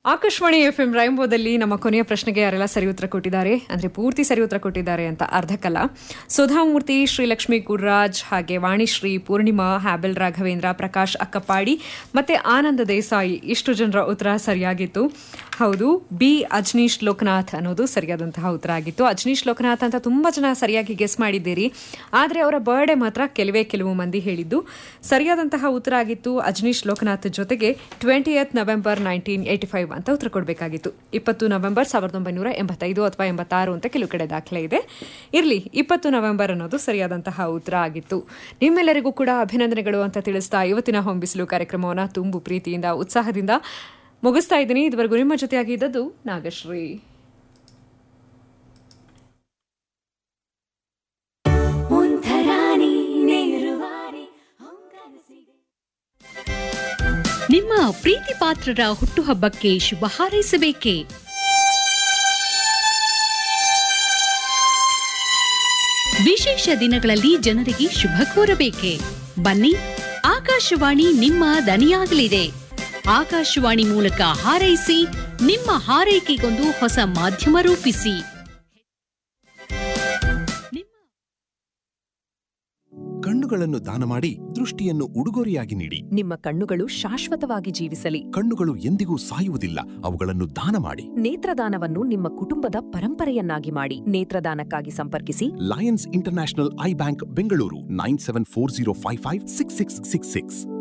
Akashvani F M ರೈಂಬೋದಲ್ಲಿ ನಮ್ಮ ಕೊನೆಯ ಪ್ರಶ್ನೆಗೆ ಯಾರೆಲ್ಲ ಸರಿ ಉತ್ತರ ಕೊಟ್ಟಿದ್ದಾರೆ ಅಂದ್ರೆ ಪೂರ್ತಿ ಸರಿ ಉತ್ತರ ಕೊಟ್ಟಿದ್ದಾರೆ ಅಂತ ಅರ್ಧಕ್ಕಲ್ಲ ಸುಧಾಮೂರ್ತಿ ಶ್ರೀಲಕ್ಷ್ಮಿ ಗುರುರಾಜ್ ಹಾಗೆ ವಾಣಿಶ್ರೀ ಪೂರ್ಣಿಮಾ ಹ್ಯಾಬೆಲ್ ರಾಘವೇಂದ್ರ ಪ್ರಕಾಶ್ ಅಕ್ಕಪಾಡಿ ಮತ್ತೆ ಆನಂದ ದೇಸಾಯಿ ಇಷ್ಟು ಜನರ ಉತ್ತರ ಸರಿಯಾಗಿತ್ತು ಹೌದು ಬಿ ಅಜ್ನೀಶ್ ಲೋಕನಾಥ್ ಅನ್ನೋದು ಸರಿಯಾದಂತಹ ಉತ್ತರ ಆಗಿತ್ತು ಅಜ್ನೀಶ್ ಲೋಕನಾಥ್ ಅಂತ ತುಂಬಾ ಜನ ಸರಿಯಾಗಿ ಗೆಸ್ ಮಾಡಿದ್ದೀರಿ ಆದರೆ ಅವರ ಬರ್ಡೇ ಮಾತ್ರ ಕೆಲವೇ ಕೆಲವು ಮಂದಿ ಹೇಳಿದ್ದು ಸರಿಯಾದಂತಹ ಉತ್ತರ ಆಗಿತ್ತು ಅಜ್ನೀಶ್ ಲೋಕನಾಥ್ ಜೊತೆಗೆ twenty November nineteen eighty five ಅಂತ ಉತ್ತರ ಕೊಡಬೇಕಾಗಿತ್ತು ಇಪ್ಪತ್ತು ನವೆಂಬರ್ ಸಾವಿರದ ಒಂಬೈನೂರ ಎಂಬತ್ತೈದು ಅಥವಾ ಎಂಬತ್ತಾರು ಅಂತ ಕೆಲವು ಕಡೆ ದಾಖಲೆ ಇದೆ ಇರಲಿ ಇಪ್ಪತ್ತು ನವೆಂಬರ್ ಅನ್ನೋದು ಸರಿಯಾದಂತಹ ಉತ್ತರ ಆಗಿತ್ತು ನಿಮ್ಮೆಲ್ಲರಿಗೂ ಕೂಡ ಅಭಿನಂದನೆಗಳು ಅಂತ ತಿಳಿಸ್ತಾ ಇವತ್ತಿನ ಹೊಂಬಿಸಿಲು ಕಾರ್ಯಕ್ರಮವನ್ನು ತುಂಬು ಪ್ರೀತಿಯಿಂದ ಉತ್ಸಾಹದಿಂದ ಮುಗಿಸ್ತಾ ಇದ್ದೀನಿ ಇದುವರೆಗೂ ನಿಮ್ಮ ಜೊತೆಯಾಗಿದ್ದದ್ದು ನಾಗಶ್ರೀ ಒಂಥರಾನಿ ನೇರುವಾರಿ ಹೊಂಗನಸಿಗೆ ನಿಮ್ಮ ಪ್ರೀತಿ ಪಾತ್ರರ ಹುಟ್ಟುಹಬ್ಬಕ್ಕೆ ಶುಭ ಹಾರೈಸಬೇಕೇ ವಿಶೇಷ ದಿನಗಳಲ್ಲಿ ಜನರಿಗೆ ಶುಭ ಕೋರಬೇಕೆ ಬನ್ನಿ ಆಕಾಶವಾಣಿ ನಿಮ್ಮ ದನಿಯಾಗಲಿದೆ ಆಕಾಶವಾಣಿ ಮೂಲಕ ಹಾರೈಸಿ ನಿಮ್ಮ ಹಾರೈಕೆಗೊಂದು ಹೊಸ ಮಾಧ್ಯಮ ರೂಪಿಸಿ ನಿಮ್ಮ ಕಣ್ಣುಗಳನ್ನು ದಾನ ಮಾಡಿ ದೃಷ್ಟಿಯನ್ನು ಉಡುಗೊರೆಯಾಗಿ ನೀಡಿ ನಿಮ್ಮ ಕಣ್ಣುಗಳು ಶಾಶ್ವತವಾಗಿ ಜೀವಿಸಲಿ ಕಣ್ಣುಗಳು ಎಂದಿಗೂ ಸಾಯುವುದಿಲ್ಲ ಅವುಗಳನ್ನು ದಾನ ಮಾಡಿ ನೇತ್ರದಾನವನ್ನು ನಿಮ್ಮ ಕುಟುಂಬದ ಪರಂಪರೆಯನ್ನಾಗಿ ಮಾಡಿ ನೇತ್ರದಾನಕ್ಕಾಗಿ ಸಂಪರ್ಕಿಸಿ Lions International eye bank Bengaluru nine seven four zero five five six six six six